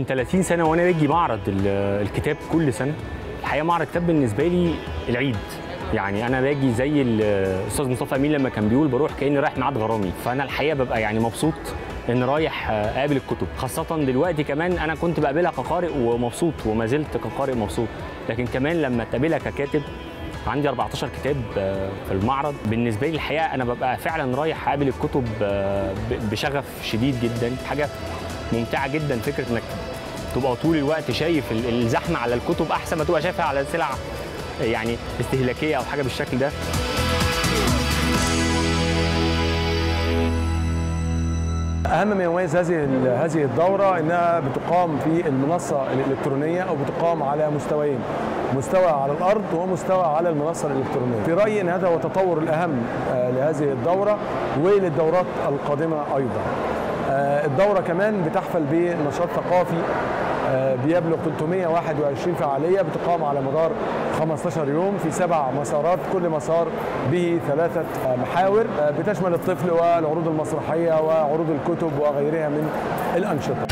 من 30 سنه وانا باجي معرض ال- الكتاب كل سنه الحقيقه معرض الكتاب بالنسبه لي العيد يعني انا باجي زي الاستاذ مصطفى امين لما كان بيقول بروح كاني رايح ميعاد غرامي فانا الحقيقه ببقى يعني مبسوط ان رايح آه، اقابل الكتب خاصه دلوقتي كمان انا كنت بقابلها كقارئ ومبسوط وما زلت كقارئ مبسوط لكن كمان لما تقابلها ككاتب عندي 14 كتاب آه، في المعرض بالنسبه لي الحقيقه انا ببقى فعلا رايح اقابل الكتب آه، ب- بشغف شديد جدا حاجه ممتعه جدا فكره انك تبقى طول الوقت شايف ال- الزحمه على الكتب احسن ما تبقى شايفها على سلع يعني استهلاكيه او حاجه بالشكل ده اهم ما يميز هذه هذه الدوره انها بتقام في المنصه الالكترونيه او بتقام على مستويين مستوى على الارض ومستوى على المنصه الالكترونيه في رايي ان هذا هو التطور الاهم آه، لهذه الدوره وللدورات القادمه ايضا آه، الدوره كمان بتحفل بنشاط ثقافي آه، بيبلغ 321 فعاليه بتقام على مدار 15 يوم في سبع مسارات كل مسار به ثلاثه آه، محاور آه، بتشمل الطفل والعروض المسرحيه وعروض الكتب وغيرها من الانشطه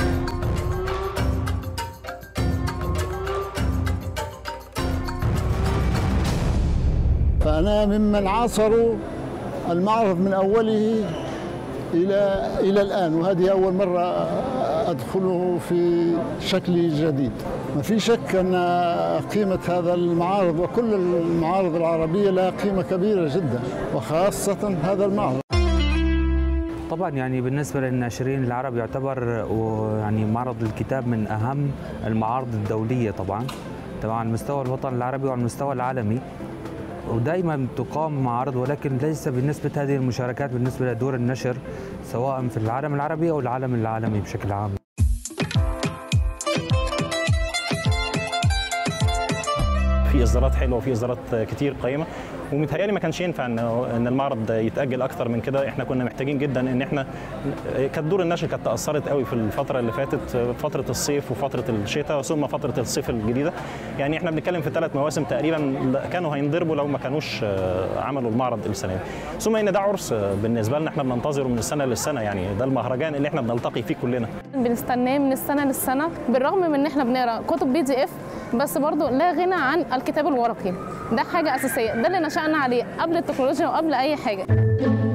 فأنا ممن عاصروا المعرض من أوله إلى إلى الآن وهذه أول مرة أدخله في شكل جديد ما في شك أن قيمة هذا المعارض وكل المعارض العربية لها قيمة كبيرة جدا وخاصة هذا المعرض طبعا يعني بالنسبة للناشرين العرب يعتبر و- يعني معرض الكتاب من أهم المعارض الدولية طبعا طبعا على مستوى الوطن العربي وعلى المستوى العالمي ودائما تقام معارض ولكن ليس بنسبة هذه المشاركات بالنسبة لدور النشر سواء في العالم العربي أو العالم العالمي بشكل عام في اصدارات حلوه وفي اصدارات كتير قيمه ومتهيألي ما كانش ينفع ان ان المعرض يتاجل اكتر من كده احنا كنا محتاجين جدا ان احنا كانت دور النشر كانت تاثرت قوي في الفتره اللي فاتت فتره الصيف وفتره الشتاء ثم فتره الصيف الجديده يعني احنا بنتكلم في ثلاث مواسم تقريبا كانوا هينضربوا لو ما كانوش عملوا المعرض السنه دي ثم ان ده عرس بالنسبه لنا احنا بننتظره من السنه للسنه يعني ده المهرجان اللي احنا بنلتقي فيه كلنا بنستناه من السنه للسنه بالرغم من ان احنا بنقرا كتب بي دي اف بس برضو لا غنى عن الكتاب الورقي ده حاجه اساسيه ده اللي نشأنا عليه قبل التكنولوجيا وقبل اي حاجه